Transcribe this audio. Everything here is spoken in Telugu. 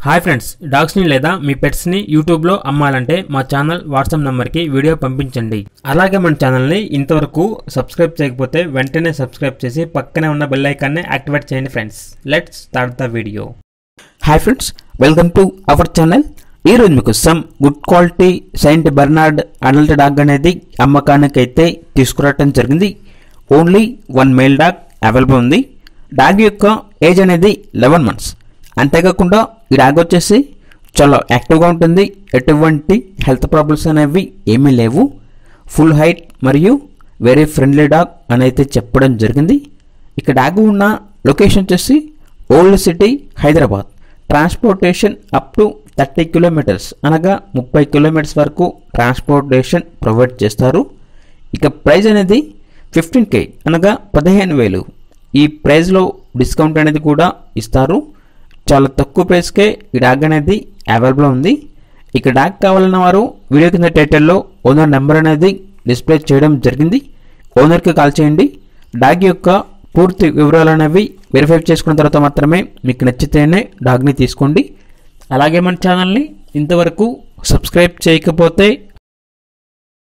హాయ్ ఫ్రెండ్స్ డాగ్స్ని లేదా మీ పెట్స్ని యూట్యూబ్లో అమ్మాలంటే మా ఛానల్ వాట్సాప్ నెంబర్కి వీడియో పంపించండి అలాగే మన ఛానల్ని ఇంతవరకు సబ్స్క్రైబ్ చేయకపోతే వెంటనే సబ్స్క్రైబ్ చేసి పక్కనే ఉన్న బెల్ ఐకాన్ని యాక్టివేట్ చేయండి friends let's start the video hi friends welcome to our channel ఈరోజు మీకు some good quality Saint Bernard adult dog అనేది అమ్మకానికి అయితే తీసుకురావటం జరిగింది only one male dog available ఉంది డాగ్ యొక్క ఏజ్ అనేది లెవెన్ మంత్స్ అంతేకాకుండా ఈ డాగ్ వచ్చేసి చాలా యాక్టివ్గా ఉంటుంది ఎటువంటి హెల్త్ ప్రాబ్లమ్స్ అనేవి ఏమీ లేవు ఫుల్ హైట్ మరియు వెరీ ఫ్రెండ్లీ డాగ్ అని అయితే చెప్పడం జరిగింది ఇక డాగ్ ఉన్న లొకేషన్ వచ్చేసి old city Hyderabad transportation up to thirty kilometres అనగా ముప్పై కిలోమీటర్స్ వరకు ట్రాన్స్పోర్టేషన్ ప్రొవైడ్ చేస్తారు ఇక ప్రైస్ అనేది ఫిఫ్టీన్ కే అనగా పదిహేను వేలు ఈ ప్రైస్లో డిస్కౌంట్ అనేది కూడా ఇస్తారు చాలా తక్కువ ప్రైస్కే ఈ డాగ్ అనేది అవైలబుల్ ఉంది ఇక డాగ్ కావాలన్న వారు వీడియో కింద టైటిల్లో ఓనర్ నెంబర్ అనేది డిస్ప్లే చేయడం జరిగింది ఓనర్కి కాల్ చేయండి డాగ్ యొక్క పూర్తి వివరాలు అనేవి వెరిఫై చేసుకున్న తర్వాత మాత్రమే మీకు నచ్చితేనే డాగ్ని తీసుకోండి అలాగే మన ఛానల్ని ఇంతవరకు సబ్స్క్రైబ్ చేయకపోతే